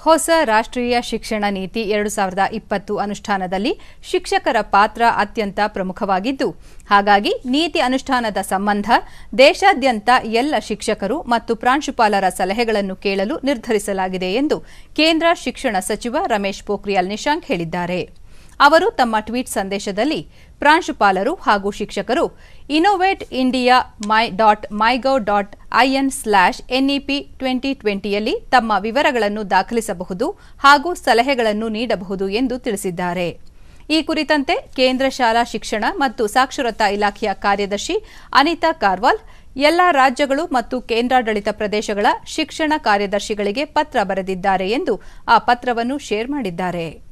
ಹೊಸ ರಾಷ್ಟ್ರೀಯ ಶಿಕ್ಷಣ ನೀತಿ ಎರಡು ಸಾವಿರದ ಇಪ್ಪತ್ತು ಅನುಷ್ಠಾನದಲ್ಲಿ ಶಿಕ್ಷಕರ ಪಾತ್ರ ಅತ್ಯಂತ ಪ್ರಮುಖವಾಗಿದ್ದು ಹಾಗಾಗಿ ನೀತಿ ಅನುಷ್ಠಾನದ ಸಂಬಂಧ ದೇಶಾದ್ಯಂತ ಎಲ್ಲ ಶಿಕ್ಷಕರು ಮತ್ತು ಪ್ರಾಂಶುಪಾಲರ ಸಲಹೆಗಳನ್ನು ಕೇಳಲು ನಿರ್ಧರಿಸಲಾಗಿದೆ ಎಂದು ಕೇಂದ್ರ ಶಿಕ್ಷಣ ಸಚಿವ ರಮೇಶ್ ಪೋಖ್ರಿಯಾಲ್ ನಿಶಾಂಕ್ ಹೇಳಿದ್ದಾರೆ ಅವರು ತಮ್ಮ ಟ್ವೀಟ್ ಸಂದೇಶದಲ್ಲಿ ಪ್ರಾಂಶುಪಾಲರು ಹಾಗೂ ಶಿಕ್ಷಕರು innovate India my dot MyGov dot IN slash NEP twenty ಟ್ವೆಂಟಿಯಲ್ಲಿ ತಮ್ಮ ವಿವರಗಳನ್ನು ದಾಖಲಿಸಬಹುದು ಹಾಗೂ ಸಲಹೆಗಳನ್ನು ನೀಡಬಹುದು ಎಂದು ತಿಳಿಸಿದ್ದಾರೆ ಈ ಕುರಿತಂತೆ ಕೇಂದ್ರ ಶಾಲಾ ಶಿಕ್ಷಣ ಮತ್ತು ಸಾಕ್ಷರತಾ ಇಲಾಖೆಯ ಕಾರ್ಯದರ್ಶಿ ಅನಿತಾ ಕಾರ್ವಾಲ್ ಎಲ್ಲಾ ರಾಜ್ಯಗಳು ಮತ್ತು ಕೇಂದ್ರಾಡಳಿತ ಪ್ರದೇಶಗಳ ಶಿಕ್ಷಣ ಕಾರ್ಯದರ್ಶಿಗಳಿಗೆ ಪತ್ರ ಬರೆದಿದ್ದಾರೆ ಎಂದು ಆ ಪತ್ರವನ್ನು ಶೇರ್ ಮಾಡಿದ್ದಾರೆ